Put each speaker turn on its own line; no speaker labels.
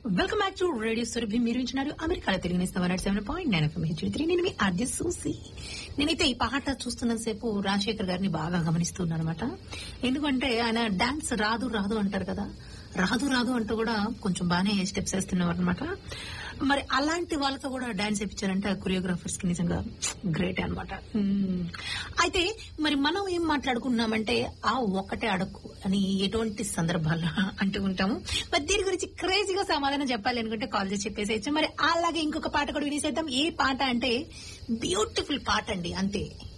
welcome back to radio Surabhi మీరు వింటున్నారు అమెరికాలో తెలుగు నేస్తాం seven point nine FM H three నేను మీ ఆర్జే సూసి నేనైతే ఈ పాట చూస్తున్న సేపు రాజశేఖర్ గారిని బాగా గమనిస్తున్నాను అనమాట ఎందుకంటే ఆయన డాన్స్ రాదు రాదు అంటారు కదా రాదు రాదు అంటూ కూడా కొంచెం బాగానే స్టెప్స్ వేస్తున్నారు అనమాట మరి అలాంటి వాళ్ళతో కూడా డాన్స్ వేయించారంటే ఆ కొరియోగ్రాఫర్స్ కి నిజంగా గ్రేట్ అనమాట అయితే మరి మనం ఏం మాట్లాడుకున్నామంటే ఆ ఒక్కటే అడక్కు అని ఎటువంటి సందర్భాల్లో అంటూ ఉంటాము మరి దీని గురించి క్రేజీగా సమాధానం చెప్పాలి అనుకుంటే కాల్ చేసి చెప్పేసేయచ్చు మరి అలాగే ఇంకొక పాట కూడా వినేసేద్దాం ఏ పాట అంటే బ్యూటిఫుల్ పాట అండి అంతే